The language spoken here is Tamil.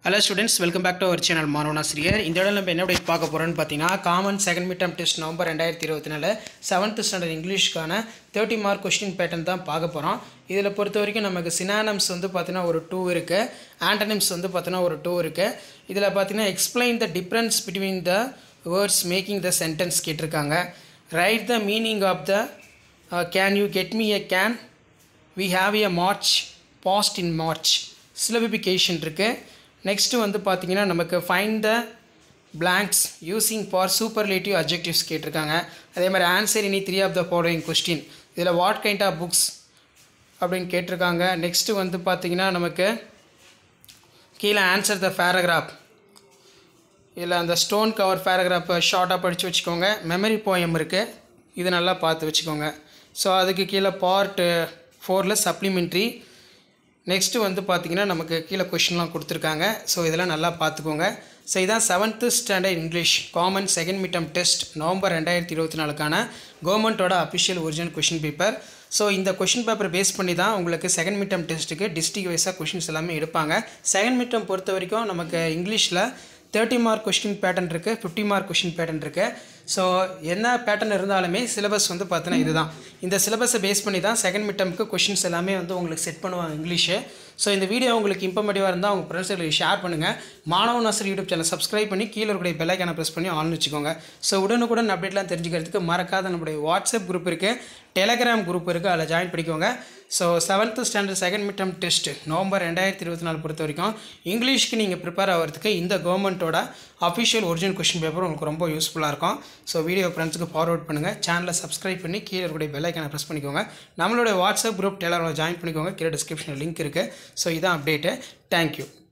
hello students welcome back to our channel மாணவனாசிரியர் இந்த இடம் நம்ம என்ன update பார்க்க போகிறோம்னு பார்த்தீங்கன்னா common second mid test November ரெண்டாயிரத்தி இருபத்தி நாலு செவன்த் ஸ்டாண்டர்ட் இங்கிலீஷ்க்கான தேர்ட்டி மார்க் கொஸ்டின் பேட்டர்ன் தான் பார்க்க போகிறோம் இதில் பொறுத்த வரைக்கும் நமக்கு சினானம்ஸ் வந்து பார்த்தீங்கன்னா ஒரு டூ இருக்குது ஆண்டனிம்ஸ் வந்து பார்த்தீங்கன்னா ஒரு டூ இருக்குது இதில் பார்த்தீங்கன்னா explain the difference between the words making the sentence கேட்டிருக்காங்க right the meaning of the can you get me a can we have a march past in march syllabification இருக்குது நெக்ஸ்ட்டு வந்து பார்த்தீங்கன்னா நமக்கு find the blanks using for superlative adjectives கேட்டிருக்காங்க அதே மாதிரி answer any three of the following question இதில் வாட் கைண்ட் ஆஃப் புக்ஸ் அப்படின்னு கேட்டிருக்காங்க நெக்ஸ்ட்டு வந்து பார்த்தீங்கன்னா நமக்கு கீழே ஆன்சர் த பேராகிராஃப் இதில் அந்த ஸ்டோன் கவர் பேராகிராஃபை ஷார்ட்டாக படித்து வச்சுக்கோங்க மெமரி போயம் இருக்குது இது நல்லா பார்த்து வச்சுக்கோங்க ஸோ அதுக்கு கீழே பார்ட் ஃபோரில் சப்ளிமெண்ட்ரி நெக்ஸ்ட்டு வந்து பார்த்திங்கன்னா நமக்கு கீழே கொஷின்லாம் கொடுத்துருக்காங்க ஸோ இதெல்லாம் நல்லா பார்த்துக்கோங்க ஸோ இதான் seventh standard English common second midterm test November ரெண்டாயிரத்தி இருபத்தி நாலுக்கான கவர்மெண்ட்டோட official original question paper so இந்த கொஷின் பேப்பர் பேஸ் பண்ணி தான் உங்களுக்கு செகண்ட் மிட்டம் டெஸ்ட்டுக்கு டிஸ்ட்ரிக் வைஸாக கொஷின்ஸ் எல்லாமே எடுப்பாங்க செகண்ட் மிட்டம் பொறுத்த வரைக்கும் நமக்கு இங்கிலீஷில் தேர்ட்டி மார்க் கொஸ்டின் பேட்டர்ன் இருக்குது ஃபிஃப்டி மார்க் கொஸ்டின் பேட்டர்ன் இருக்குது ஸோ என்ன பேட்டர்ன் இருந்தாலுமே சிலபஸ் வந்து பார்த்தீங்கன்னா இதுதான் இந்த சிலபஸை பேஸ் பண்ணி தான் செகண்ட் மிட்டம்க்கு கொஷின்ஸ் எல்லாமே வந்து உங்களுக்கு செட் பண்ணுவாங்க இங்கிலீஷு ஸோ இந்த வீடியோ உங்களுக்கு இன்ஃபர்மேட்டிவாக இருந்தால் உங்கள் ஃப்ரெண்ட்ஸுகளுக்கு ஷேர் பண்ணுங்கள் மாணவ நாசர் யூடியூப் சேனல் சப்ஸ்கிரைப் பண்ணி கீழே இருக்கக்கூடிய பெல்லைக்கான ப்ரெஸ் பண்ணி ஆன் வச்சுக்கோங்க ஸோ உடனுக்குடன் அப்டேட்லாம் தெரிஞ்சுக்கிறதுக்கு மறக்காத நம்மளுடைய வாட்ஸ்அப் குரூப் இருக்குது டெலகிராம் குரூப் இருக்குது அதில் ஜாயின் பண்ணிக்கோங்க so seventh standard second midterm test November ரெண்டாயிரத்தி இருபத்தி நாலு பொறுத்த வரைக்கும் இங்கிலீஷ்க்கு நீங்கள் ப்ரிப்பேர் ஆகிறதுக்கு இந்த கவர்மெண்ட்டோட அஃபிஷியல் ஒரிஜினல் கொஷின் பேப்பர் உங்களுக்கு ரொம்ப யூஸ்ஃபுல்லாக இருக்கும் ஸோ வீடியோ ஃப்ரெண்ட்ஸுக்கு ஃபார்வர்ட் பண்ணுங்கள் சேனலை சப்ஸ்கிரைப் பண்ணி கீழே இருக்கக்கூடிய பெல்லைக்கான ப்ரெஸ் பண்ணிக்கோங்க நம்மளுடைய வாட்ஸ்அப் குரூப் டெலகிராமில் ஜாயின் பண்ணிக்கோங்க கீழே டிஸ்கிரிப்ஷனில் லிங்க் இருக்குது ஸோ இதான் அப்டேட்டு தேங்க்யூ